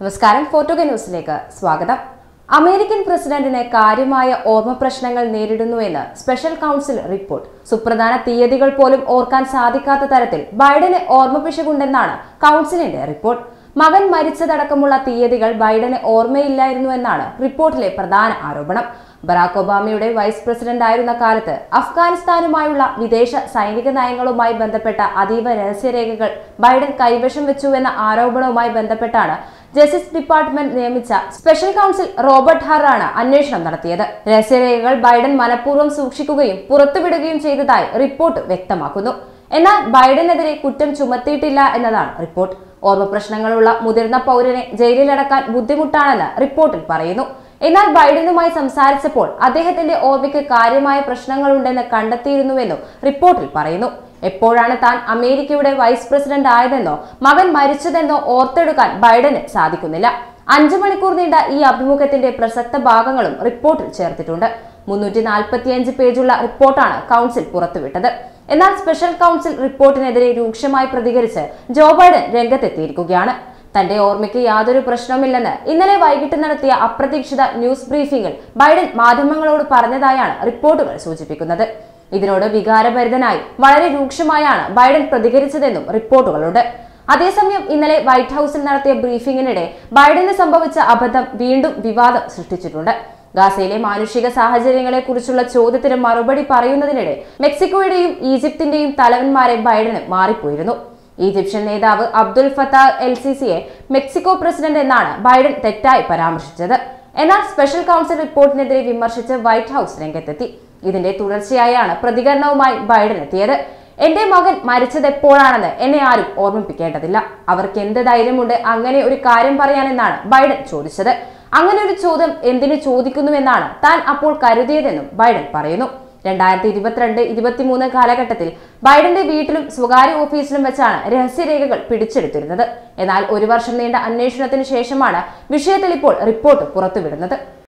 നമസ്കാരം ഫോർട്ടുഗ ന്യൂസിലേക്ക് സ്വാഗതം അമേരിക്കൻ പ്രസിഡന്റിന് കാര്യമായ ഓർമ്മ പ്രശ്നങ്ങൾ നേരിടുന്നുവെന്ന് സ്പെഷ്യൽ കൗൺസിൽ റിപ്പോർട്ട് സുപ്രധാന തീയതികൾ പോലും ഓർക്കാൻ സാധിക്കാത്ത തരത്തിൽ ബൈഡന് ഓർമ്മ പിശകുണ്ടെന്നാണ് കൗൺസിലിന്റെ റിപ്പോർട്ട് മകൻ മരിച്ചതടക്കമുള്ള തീയതികൾ ബൈഡന് ഓർമ്മയില്ലായിരുന്നു എന്നാണ് റിപ്പോർട്ടിലെ പ്രധാന ആരോപണം ബറാക് ഒബാമയുടെ വൈസ് പ്രസിഡന്റ് ആയിരുന്ന കാലത്ത് അഫ്ഗാനിസ്ഥാനുമായുള്ള വിദേശ സൈനിക നയങ്ങളുമായി ബന്ധപ്പെട്ട അതീവ രഹസ്യരേഖകൾ ബൈഡൻ കൈവശം വെച്ചുവെന്ന ആരോപണവുമായി ബന്ധപ്പെട്ടാണ് ജസ്റ്റിസ് ഡിപ്പാർട്ട്മെന്റ് നിയമിച്ച സ്പെഷ്യൽ കൗൺസിൽ റോബർട്ട് ഹറാണ് അന്വേഷണം നടത്തിയത് രഹസ്യരേഖകൾ ബൈഡൻ മനഃപൂർവ്വം സൂക്ഷിക്കുകയും പുറത്തുവിടുകയും ചെയ്തതായി റിപ്പോർട്ട് വ്യക്തമാക്കുന്നു എന്നാൽ ബൈഡനെതിരെ കുറ്റം ചുമത്തിയിട്ടില്ല എന്നതാണ് റിപ്പോർട്ട് ഓർമ്മ പ്രശ്നങ്ങളുള്ള മുതിർന്ന പൗരനെ ജയിലിലടക്കാൻ ബുദ്ധിമുട്ടാണെന്ന് റിപ്പോർട്ടിൽ പറയുന്നു എന്നാൽ ബൈഡനുമായി സംസാരിച്ചപ്പോൾ അദ്ദേഹത്തിന്റെ ഓർമ്മയ്ക്ക് കാര്യമായ പ്രശ്നങ്ങളുണ്ടെന്ന് കണ്ടെത്തിയിരുന്നുവെന്നും റിപ്പോർട്ടിൽ പറയുന്നു എപ്പോഴാണ് താൻ അമേരിക്കയുടെ വൈസ് പ്രസിഡന്റ് ആയതെന്നോ മകൻ മരിച്ചതെന്നോ ഓർത്തെടുക്കാൻ ബൈഡന് സാധിക്കുന്നില്ല അഞ്ചു മണിക്കൂർ നീണ്ട ഈ അഭിമുഖത്തിന്റെ പ്രസക്ത ഭാഗങ്ങളും റിപ്പോർട്ടിൽ ചേർത്തിട്ടുണ്ട് മുന്നൂറ്റി നാൽപ്പത്തിയഞ്ച് പേജുള്ള റിപ്പോർട്ടാണ് കൗൺസിൽ പുറത്തുവിട്ടത് എന്നാൽ സ്പെഷ്യൽ കൗൺസിൽ റിപ്പോർട്ടിനെതിരെ രൂക്ഷമായി പ്രതികരിച്ച് ജോ ബൈഡൻ രംഗത്തെത്തിയിരിക്കുകയാണ് തന്റെ ഓർമ്മയ്ക്ക് യാതൊരു പ്രശ്നവുമില്ലെന്ന് ഇന്നലെ വൈകിട്ട് നടത്തിയ അപ്രതീക്ഷിത ന്യൂസ് ബ്രീഫിംഗിൽ ബൈഡൻ മാധ്യമങ്ങളോട് പറഞ്ഞതായാണ് റിപ്പോർട്ടുകൾ സൂചിപ്പിക്കുന്നത് ഇതിനോട് വികാരഭരിതനായി വളരെ രൂക്ഷമായാണ് ബൈഡൻ പ്രതികരിച്ചതെന്നും റിപ്പോർട്ടുകളുണ്ട് അതേസമയം ഇന്നലെ വൈറ്റ് ഹൌസിൽ നടത്തിയ ബ്രീഫിംഗിനിടെ ബൈഡന് സംഭവിച്ച അബദ്ധം വീണ്ടും വിവാദം സൃഷ്ടിച്ചിട്ടുണ്ട് ഗാസയിലെ മാനുഷിക സാഹചര്യങ്ങളെ കുറിച്ചുള്ള ചോദ്യത്തിന് മറുപടി പറയുന്നതിനിടെ മെക്സിക്കോയുടെയും ഈജിപ്തിന്റെയും തലവന്മാരെ ബൈഡന് മാറിപ്പോയിരുന്നു ഈജിപ്ഷ്യൻ നേതാവ് അബ്ദുൽ ഫത്താഹ് എൽ സി സിയെ മെക്സിക്കോ പ്രസിഡന്റ് എന്നാണ് ബൈഡൻ തെറ്റായി പരാമർശിച്ചത് എന്നാൽ സ്പെഷ്യൽ കൗൺസിൽ റിപ്പോർട്ടിനെതിരെ വിമർശിച്ച് വൈറ്റ് ഹൌസ് രംഗത്തെത്തി ഇതിന്റെ തുടർച്ചയായാണ് പ്രതികരണവുമായി ബൈഡൻ എത്തിയത് എന്റെ മകൻ മരിച്ചത് എപ്പോഴാണെന്ന് എന്നെ ആരും ഓർമ്മിപ്പിക്കേണ്ടതില്ല അവർക്ക് എന്ത് ധൈര്യമുണ്ട് അങ്ങനെ ഒരു കാര്യം പറയാനെന്നാണ് ബൈഡൻ ചോദിച്ചത് അങ്ങനെ ഒരു ചോദ്യം എന്തിനു ചോദിക്കുന്നുവെന്നാണ് താൻ അപ്പോൾ കരുതിയതെന്നും ബൈഡൻ പറയുന്നു രണ്ടായിരത്തി ഇരുപത്തിരണ്ട് ഇരുപത്തിമൂന്ന് കാലഘട്ടത്തിൽ ബൈഡന്റെ വീട്ടിലും സ്വകാര്യ ഓഫീസിലും വെച്ചാണ് രഹസ്യരേഖകൾ പിടിച്ചെടുത്തിരുന്നത് എന്നാൽ ഒരു വർഷം നീണ്ട അന്വേഷണത്തിന് ശേഷമാണ് വിഷയത്തിൽ ഇപ്പോൾ റിപ്പോർട്ട് പുറത്തുവിടുന്നത്